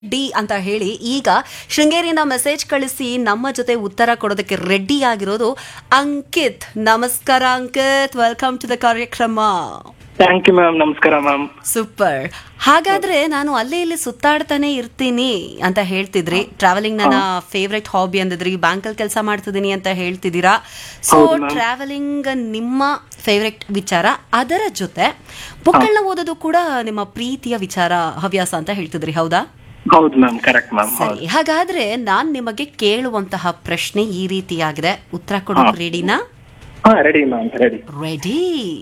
D ಅಂತ ಹೇಳಿ ಈಗ ಶೃಂಗೇರಿಯಿಂದ ಮೆಸೇಜ್ ಕಳಿಸಿ ನಮ್ಮ ಜೊತೆ ಉತ್ತರ ಕೊಡೋದಕ್ಕೆ ರೆಡಿ ಆಗಿರೋದು ಅಂಕಿತ್ ನಮಸ್ಕಾರ ಅಂಕಿತ್ ವೆಲ್ಕಮ್ ಟು ದ ಕಾರ್ಯಕ್ರಮ ಥ್ಯಾಂಕ್ ಯು ಮ್ಯಾಮ್ ನಮಸ್ಕಾರ ಮ್ಯಾಮ್ ಸೂಪರ್ ಹಾಗಾದ್ರೆ ನಾನು ಅಲ್ಲೇ ಇಲ್ಲಿ ಸುತ್ತಾಡ್ತಾನೆ ಇರ್ತೀನಿ ಅಂತ ಹೇಳ್ತಿದ್ರಿ ಟ್ರಾವೆಲಿಂಗ್ ನನ್ನ ಫೇವ್ರೆಟ್ ಹಾಬಿ ಅಂದಿದ್ರಿ ಬ್ಯಾಂಕಲ್ಲಿ ಕೆಲಸ ಮಾಡ್ತಿದ್ದೀನಿ ಅಂತ ಹೇಳ್ತಿದ್ದೀರಾ ಸೊ ಹೌದು ma'am. ಟ್ರಾವೆಲಿಂಗ್ ನಿಮ್ಮ ಫೇವ್ರೆಟ್ ವಿಚಾರ ಅದರ ಜೊತೆ ಬುಕ್ಗಳನ್ನ ಓದೋದು ಕೂಡ ನಿಮ್ಮ ಪ್ರೀತಿಯ ವಿಚಾರ ಹವ್ಯಾಸ ಅಂತ ಹೇಳ್ತಿದ್ರಿ ಹೌದಾ ಹೌದು ಮ್ಯಾಮ್ ಕರೆಕ್ಟ್ ಮ್ಯಾಮ್ ಹೌದು ಸರಿ ಹಾಗಾದ್ರೆ ನಾನ್ ನಿಮಗೆ ಕೇಳುವಂತಹ ಪ್ರಶ್ನೆ ಈ ರೀತಿಯಾಗಿದೆ ಉತ್ತರ ಕೊಡೋಕೆ ರೆಡಿನಾ ಹಾ ರೆಡಿ ಮ್ಯಾಮ್ ರೆಡಿ ರೆಡಿ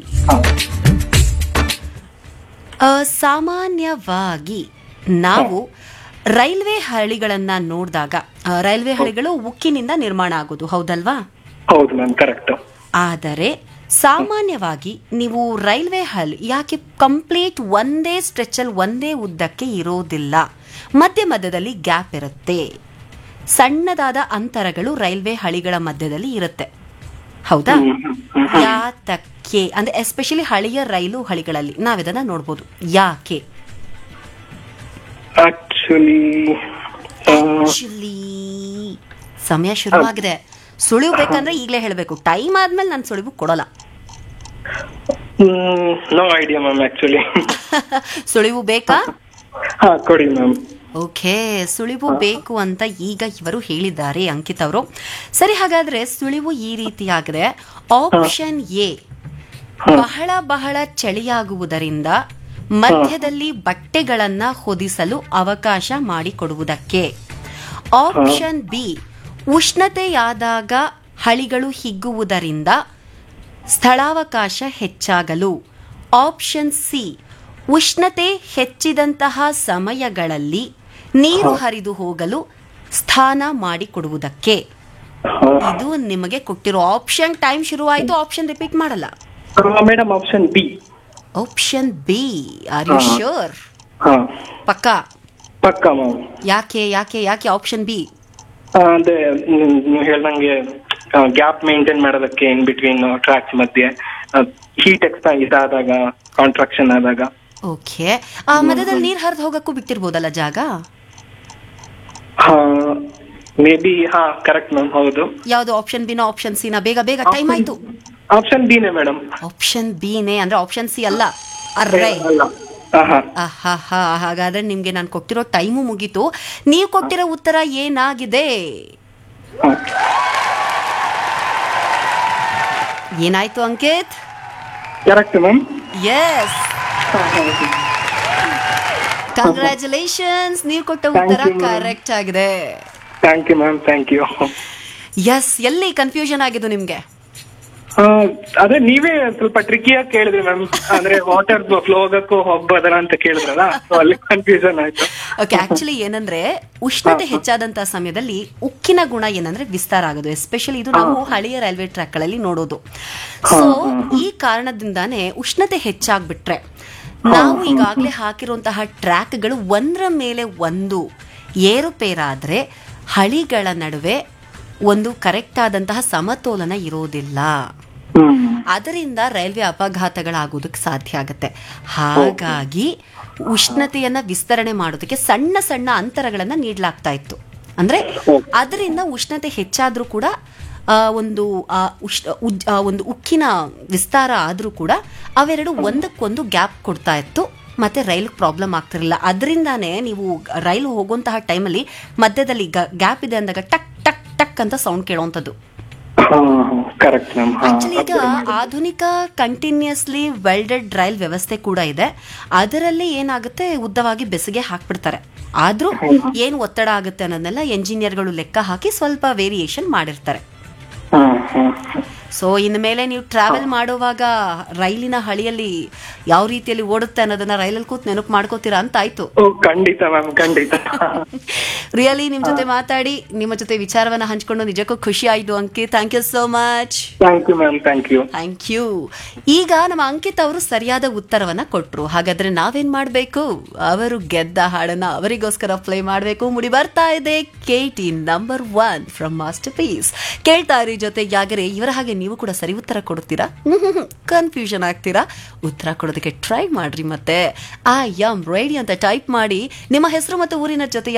ಸಾಮಾನ್ಯವಾಗಿ ನಾವು ರೈಲ್ವೆ ಹಳಿಗಳನ್ನ ನೋಡಿದಾಗ ರೈಲ್ವೆ ಹಳಿಗಳು ಉಕ್ಕಿನಿಂದ ನಿರ್ಮಾಣ ಆಗೋದು ಹೌದಲ್ವಾ ಹೌದು ಮ್ಯಾಮ್ ಕರೆಕ್ಟ್ ಆದರೆ ಸಾಮಾನ್ಯವಾಗಿ ನೀವು ರೈಲ್ವೆ ಹಲ್ ಯಾಕೆ ಕಂಪ್ಲೀಟ್ ಒಂದೇ ಸ್ಟ್ರೆಚಲ್ಲಿ ಒಂದೇ ಉದ್ದಕ್ಕೆ ಇರೋದಿಲ್ಲ ಮಧ್ಯ ಮಧ್ಯದಲ್ಲಿ ಗ್ಯಾಪ್ ಇರುತ್ತೆ ಸಣ್ಣದಾದ ಅಂತರಗಳು ರೈಲ್ವೆ ಹಳಿಗಳ ಮಧ್ಯದಲ್ಲಿ ಇರುತ್ತೆ ಹೌದಾ ಯಾತಕ್ಕೆ ಅಂದ್ರೆ ಎಸ್ಪೆಷಲಿ ಹಳೆಯ ರೈಲು ಹಳಿಗಳಲ್ಲಿ ನಾವಿದನ್ನ ನೋಡ್ಬೋದು ಯಾಕೆ ಆಕ್ಚುಲಿ Actually, ಸಮಯ ಶುರುವಾಗಿದೆ ಸುಳಿವು ಬೇಕಂದ್ರೆ ಈಗಲೇ ಹೇಳಬೇಕು ಟೈಮ್ ಆದ್ಮೇಲೆ ನಾನು ಸುಳಿವು ಕೊಡೋಲ್ಲ ನೋ ಐಡಿಯಾ ಮ್ಯಾಮ್ ಆಕ್ಚುಲಿ ಸುಳಿವು ಬೇಕಾ ಹಾ ಕೊಡಿ ಮ್ಯಾಮ್ ಓಕೆ ಸುಳಿವು ಬೇಕು ಅಂತ ಈಗ ಇವರು ಹೇಳಿದ್ದಾರೆ ಅಂಕಿತ್ ಅವರು ಸರಿ ಹಾಗಾದ್ರೆ ಸುಳಿವು ಈ ರೀತಿಯಾಗಿದೆ ಆಪ್ಷನ್ ಎ ಬಹಳ ಬಹಳ ಚಳಿಯಾಗುವುದರಿಂದ ಮಧ್ಯದಲ್ಲಿ ಬಟ್ಟೆಗಳನ್ನ ಹೊದಿಸಲು ಅವಕಾಶ ಮಾಡಿಕೊಡುವುದಕ್ಕೆ ಆಪ್ಷನ್ ಬಿ ಉಷ್ಣತೆಯಾದಾಗ ಹಳಿಗಳು ಹಿಗ್ಗುವುದರಿಂದ ಸ್ಥಳಾವಕಾಶ ಹೆಚ್ಚಾಗಲು ಆಪ್ಷನ್ ಸಿ ಉಷ್ಣತೆ ಹೆಚ್ಚಿದಂತಹ ಸಮಯಗಳಲ್ಲಿ ನೀರು ಹರಿದು ಹೋಗಲು ಸ್ಥಾನ ಮಾಡಿಕೊಡುವುದಕ್ಕೆ ಇದು ನಿಮಗೆ ಕೊಟ್ಟಿರೋ ಆಪ್ಷನ್ ಟೈಮ್ ಶುರುವಾಯಿತು ಆಪ್ಷನ್ ರಿಪೀಟ್ ಮಾಡಲ್ಲ madam option B option B are you sure ಹಾ ಪಕ್ಕಾ ಪಕ್ಕ ಮ್ಯಾಮ್ ಯಾಕೆ ಯಾಕೆ ಯಾಕೆ ಆಪ್ಷನ್ ಬಿ ಅದೇ ನೀವು ಹೇಳ್ದಂಗೆ ಗ್ಯಾಪ್ ಮೇಂಟೈನ್ ಮಾಡೋದಕ್ಕೆ ಇನ್ ಬಿಟ್ವೀನ್ ಟ್ರ್ಯಾಕ್ಸ್ ಮಧ್ಯೆ ಹೀಟ್ ಎಕ್ಸ್ತಾ ಇದಾದಾಗ ಕಾಂಟ್ರಾಕ್ಷನ್ ಆದಾಗ ಓಕೆ ಆ ಮಧ್ಯದಲ್ಲಿ ನೀರ್ ಹರಿದು ಹೋಗಕ್ಕೂ ಬಿಟ್ಟಿರ್ಬೋದಲ್ಲ ಜಾಗ ಮೇ ಬಿ ಹಾ ಕರೆಕ್ಟ್ ಮ್ಯಾಮ್ ಹೌದು ಯಾವ್ದು ಆಪ್ಷನ್ ಬಿನ ಆಪ್ಷನ್ ಸಿನ ಬೇಗ ಬೇಗ ಟೈಮ್ ಆಯ್ತು ಆಪ್ಷನ್ ಬಿನೇ ಮೇಡಮ್ ಆಪ್ಷನ್ ಬಿನೇ ಅಂದ್ರೆ ಆಪ್ಷನ್ ಸಿ ಅಲ್ಲ ಅರ್ರೈ ಅಲ್ಲ ಆಹಾ ಆಹಾಹಾ ಹಾಗಾದ್ರೆ ನಿಮ್ಗೆ ನಾನು ಕೊಟ್ಟಿರೋ ಟೈಮು ಮುಗೀತು ನೀವು ಕೊಟ್ಟಿರೋ ಉತ್ತರ ಏನಾಗಿದೆ ಏನಾಯ್ತು ಅಂಕಿತ್ ಕರೆಕ್ಟ್ ಮ್ಯಾಮ್ ಎಸ್ ಕಂಗ್ರ್ಯಾಚುಲೇಷನ್ಸ್ ನೀವು ಕೊಟ್ಟ Thank ಉತ್ತರ you, ma'am. ಕರೆಕ್ಟ್ ಆಗಿದೆ thank you ma'am thank you yes ಎಲ್ಲಿ ಕನ್ಫ್ಯೂಷನ್ ಆಗಿದ್ದು ನಿಮ್ಗೆ ಅದೇ ನೀವೇ ಸ್ವಲ್ಪ ಟ್ರಿಕಿಯಾಗಿ ಕೇಳಿದ್ರಿ ಮ್ಯಾಮ್ ಅಂದ್ರೆ ವಾಟರ್ ಫ್ಲೋ ಹೋಗಕ್ಕೂ ಹೋಗ್ಬೋದಲ್ಲ ಅಂತ ಕೇಳಿದ್ರಲ್ಲ ಸೊ ಅಲ್ಲಿ ಕನ್ಫ್ಯೂಷನ್ ಆಯ್ತು ಓಕೆ ಆಕ್ಚುಲಿ ಏನಂದ್ರೆ ಉಷ್ಣತೆ ಹೆಚ್ಚಾದಂತಹ ಸಮಯದಲ್ಲಿ ಉಕ್ಕಿನ ಗುಣ ಏನಂದ್ರೆ ವಿಸ್ತಾರ ಆಗೋದು ಎಸ್ಪೆಷಲಿ ಇದು ನಾವು ಹಳೆಯ ರೈಲ್ವೆ ಟ್ರ್ಯಾಕ್ ಗಳಲ್ಲಿ ನೋಡೋದು ಸೊ ಈ ಕಾರಣದಿಂದಾನೇ ಉಷ್ಣತೆ ಹೆಚ್ಚಾಗ್ಬಿಟ್ರೆ ನಾವು ಈಗಾಗಲೇ ಹಾಕಿರುವಂತಹ ಟ್ರ್ಯಾಕ್ಗಳು ಒಂದರ ಮೇಲೆ ಒಂದು ಏರುಪೇರಾದ್ರೆ ಹಳಿಗಳ ನಡುವೆ ಒಂದು ಕರೆಕ್ಟ್ ಆದಂತಹ ಸಮತೋಲನ ಇರೋದಿಲ್ಲ ಹ್ಮ್ ಅದರಿಂದ ರೈಲ್ವೆ ಅಪಘಾತಗಳಾಗೋದಕ್ಕೆ ಸಾಧ್ಯ ಆಗುತ್ತೆ ಹಾಗಾಗಿ ಉಷ್ಣತೆಯನ್ನ ವಿಸ್ತರಣೆ ಮಾಡೋದಕ್ಕೆ ಸಣ್ಣ ಸಣ್ಣ ಅಂತರಗಳನ್ನ ನೀಡಲಾಗ್ತಾ ಇತ್ತು ಅಂದ್ರೆ ಅದರಿಂದ ಉಷ್ಣತೆ ಹೆಚ್ಚಾದ್ರೂ ಕೂಡ ಆ, ಒಂದು ಆ, ಉಷ್ಣ ಉಜ್- ಆ, ಒಂದು ಉಕ್ಕಿನ ವಿಸ್ತಾರ ಆದ್ರೂ ಕೂಡ ಅವೆರಡು ಒಂದಕ್ಕೊಂದು ಗ್ಯಾಪ್ ಕೊಡ್ತಾ ಇತ್ತು ಮತ್ತೆ ರೈಲ್ ಪ್ರಾಬ್ಲಮ್ ಆಗ್ತಿರಲಿಲ್ಲ ಅದರಿಂದಾನೇ ನೀವು ರೈಲು ಹೋಗುವಂತಹ ಟೈಮಲ್ಲಿ ಮಧ್ಯದಲ್ಲಿ ಗ್ಯಾಪ್ ಇದೆ ಅಂದಾಗ ಟಕ್ ಟಕ್ ಟಕ್ ಅಂತ ಸೌಂಡ್ ಕೇಳುವಂಥದ್ದು ಕರೆಕ್ಟ್ ಮ್ಯಾಮ್ ಆಕ್ಚುಲಿ ಈಗ ಆಧುನಿಕ ಕಂಟಿನ್ಯೂಸ್ಲಿ ವೆಲ್ಡೆಡ್ ರೈಲ್ ವ್ಯವಸ್ಥೆ ಕೂಡ ಇದೆ ಅದರಲ್ಲಿ ಏನಾಗುತ್ತೆ ಉದ್ದವಾಗಿ ಬೆಸುಗೆ ಹಾಕ್ಬಿಡ್ತಾರೆ ಆದ್ರೂ ಏನು ಒತ್ತಡ ಆಗುತ್ತೆ ಅನ್ನೋದನ್ನೆಲ್ಲ ಎಂಜಿನಿಯರ್ಗಳು ಲೆಕ್ಕ ಹಾಕಿ ಸ್ವಲ್ಪ ವೇರಿಯೇಷನ್ ಮಾಡಿರ್ತಾರೆ ಸೊ ಇನ್ಮೇಲೆ ನೀವು ಟ್ರಾವೆಲ್ ಮಾಡುವಾಗ ರೈಲಿನ ಹಳಿಯಲ್ಲಿ ಯಾವ ರೀತಿಯಲ್ಲಿ ಓಡುತ್ತೆ ಅನ್ನೋದನ್ನ ರೈಲಲ್ಲಿ ಕೂತ್ ನೆನಪು ಮಾಡ್ಕೋತೀರಾ ಅಂತ ಆಯ್ತು ಓ ಖಂಡಿತ ಮ್ಯಾಮ್ ಖಂಡಿತ ರಿಯಲಿ ನಿಮ್ ಜೊತೆ ಮಾತಾಡಿ ನಿಮ್ಮ ಜೊತೆ ವಿಚಾರವನ್ನ ಹಂಚ್ಕೊಂಡು ನಿಜಕ್ಕೂ ಖುಷಿ ಆಯ್ತು ಅಂಕಿ thank you so much thank you ma'am thank you thank you ಈಗ ನಮ್ಮ ಅಂಕಿತ್ ಅವರು ಸರಿಯಾದ ಉತ್ತರವನ್ನ ಕೊಟ್ರು ಹಾಗಾದ್ರೆ ನಾವೇನ್ ಮಾಡ್ಬೇಕು ಅವರು ಗೆದ್ದ ಹಾಡನ್ನ ಅವರಿಗೋಸ್ಕರ ಪ್ಲೇ ಮಾಡ್ಬೇಕು ಮುಡಿ ಬರ್ತಾ ಇದೆ K T number one from masterpiece ಕೇಳ್ತಾ ಇರಿ ಜೊತೆ ಯಾಗರೆ ಇವರ ಹಾಗೆ ನೀವು ಕೂಡ ಸರಿ ಉತ್ತರ ಕೊಡ್ತೀರಾ ಕನ್ಫ್ಯೂಷನ್ ಆಗ್ತೀರಾ ಉತ್ತರ ಕೊಡೋದಕ್ಕೆ ಟ್ರೈ ಮಾಡ್ರಿ ಮತ್ತೆ ಐ ಆಮ್ ರೆಡಿ ಅಂತ ಟೈಪ್ ಮಾಡಿ ನಿಮ್ಮ ಹೆಸರು ಮತ್ತು ಊರಿನ ಜೊತೆ